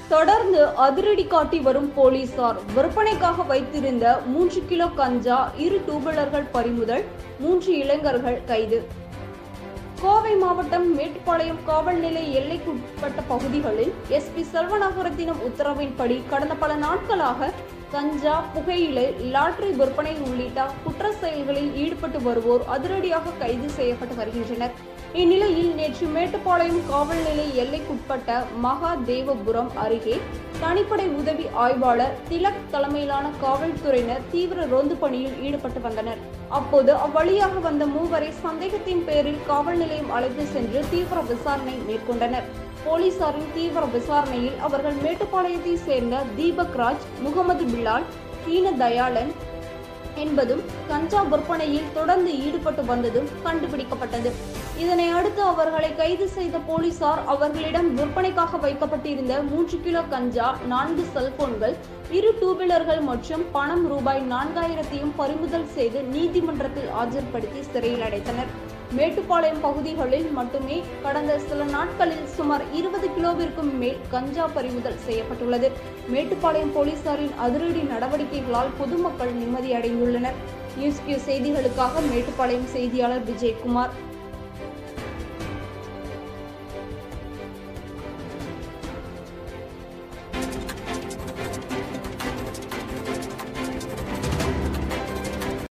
தொடர்ந்து அதிரடி காட்டி வரும் போலீசார் விற்பனைக்காக வைத்திருந்த மூன்று கிலோ கஞ்சா இரு டூவீலர்கள் பறிமுதல் மூன்று இளைஞர்கள் கைது கோவை மாவட்டம் மேட்டுப்பாளையம் காவல் நிலைய எல்லைக்குட்பட்ட பகுதிகளில் எஸ்பி செல்வநாகரத்தினம் உத்தரவின்படி கடந்த பல நாட்களாக கஞ்சா புகையிலை லாட்டரி விற்பனை உள்ளிட்ட குற்ற செயல்களில் ஈடுபட்டு வருவோர் அதிரடியாக கைது செய்யப்பட்டு வருகின்றனர் இந்நிலையில் நேற்று மேட்டுப்பாளையம் காவல் நிலைய எல்லைக்குட்பட்ட மகாதேவபுரம் அருகே தனிப்படை உதவி ஆய்வாளர் திலக் தலைமையிலான காவல்துறையினர் தீவிர ரோந்து பணியில் ஈடுபட்டு வந்தனர் அப்போது அவ்வழியாக வந்த மூவரை சந்தேகத்தின் பேரில் காவல் நிலையம் அழைத்து சென்று தீவிர விசாரணை மேற்கொண்டனர் போலீசாரின் தீவிர விசாரணையில் அவர்கள் மேட்டுப்பாளையத்தை சேர்ந்த தீபக் ராஜ் முகமது பிலால் தீன தயாளன் என்பதும் கஞ்சா விற்பனையில் தொடர்ந்து ஈடுபட்டு வந்ததும் கண்டுபிடிக்கப்பட்டது இதனை அடுத்து அவர்களை கைது செய்த போலீசார் அவர்களிடம் விற்பனைக்காக வைக்கப்பட்டிருந்த மூன்று கிலோ கஞ்சா நான்கு செல்போன்கள் இரு டூவீலர்கள் மற்றும் பணம் ரூபாய் நான்காயிரத்தையும் பறிமுதல் செய்து நீதிமன்றத்தில் ஆஜர்படுத்தி சிறையில் அடைத்தனர் மேட்டுப்பாளையம் பகுதிகளில் மட்டுமே கடந்த சில நாட்களில் சுமார் இருபது கிலோவிற்கும் மேல் கஞ்சா பறிமுதல் செய்யப்பட்டுள்ளது மேட்டுப்பாளையம் போலீசாரின் அதிரடி நடவடிக்கைகளால் பொதுமக்கள் நிம்மதி அடைந்துள்ளனர் நியூஸ் கியூ செய்திகளுக்காக மேட்டுப்பாளையம் செய்தியாளர் விஜயகுமார்